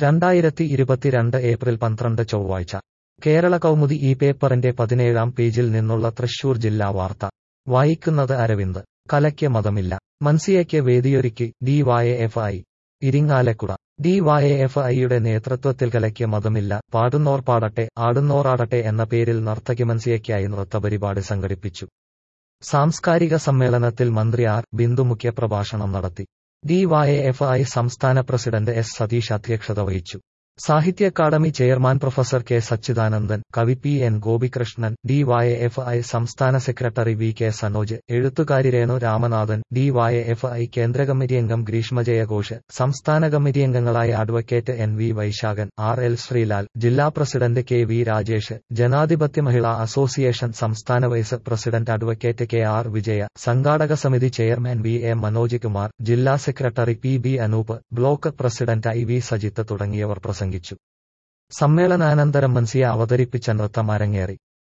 രണ്ടായിരത്തി ഇരുപത്തിരണ്ട് ഏപ്രിൽ പന്ത്രണ്ട് ചൊവ്വാഴ്ച കേരള കൗമുദി ഈ പേപ്പറിന്റെ പതിനേഴാം പേജിൽ നിന്നുള്ള തൃശൂർ ജില്ലാ വാർത്ത വായിക്കുന്നത് അരവിന്ദ് കലയ്ക്ക് മതമില്ല മൻസിയയ്ക്ക് വേദിയൊരുക്കി ഡിവൈഎഫ്ഐ ഇരിങ്ങാലക്കുട ഡിവൈഎഫ്ഐയുടെ നേതൃത്വത്തിൽ കലയ്ക്ക് മതമില്ല പാടുന്നോർ പാടട്ടെ ആടുന്നോറാടട്ടെ എന്ന പേരിൽ നർത്തകി മൻസിയയ്ക്കായി നൃത്തപരിപാടി സംഘടിപ്പിച്ചു സാംസ്കാരിക സമ്മേളനത്തിൽ മന്ത്രി ആർ ബിന്ദു മുഖ്യപ്രഭാഷണം നടത്തി ഡിവൈഎഫ്ഐ സംസ്ഥാന പ്രസിഡന്റ് എസ് സതീഷ് അധ്യക്ഷത വഹിച്ചു Sahitya Akademi chairman professor K Satchidanandan കവി പി എൻ ഗോപികൃഷ്ണൻ ഡിവൈഎഫ്ഐ സംസ്ഥാന സെക്രട്ടറി വി കെ സനോജ് എഴുത്തുകാരി രേണു രാമനാഥൻ ഡിവൈഎഫ്ഐ കേന്ദ്ര കമ്മിറ്റി അംഗം ഗ്രീഷ്മജയഘോഷ് സംസ്ഥാന കമ്മിറ്റി അംഗങ്ങളായ advocate N V Vysakhan R L Sreelal ജില്ലാ president K V Rajesh Janadhipathya Mahila association സംസ്ഥാന vice president advocate K R Vijaya സംഘാടക സമിതി chairman V A Manoj Kumar ജില്ലാ secretary P B Anoop block president I V Sajith തുടങ്ങിയവർ പ്രസംഗിച്ചു സമ്മേളനാനന്തരം മൻസിയ അവതരിപ്പിച്ച നൃത്തം അരങ്ങേറി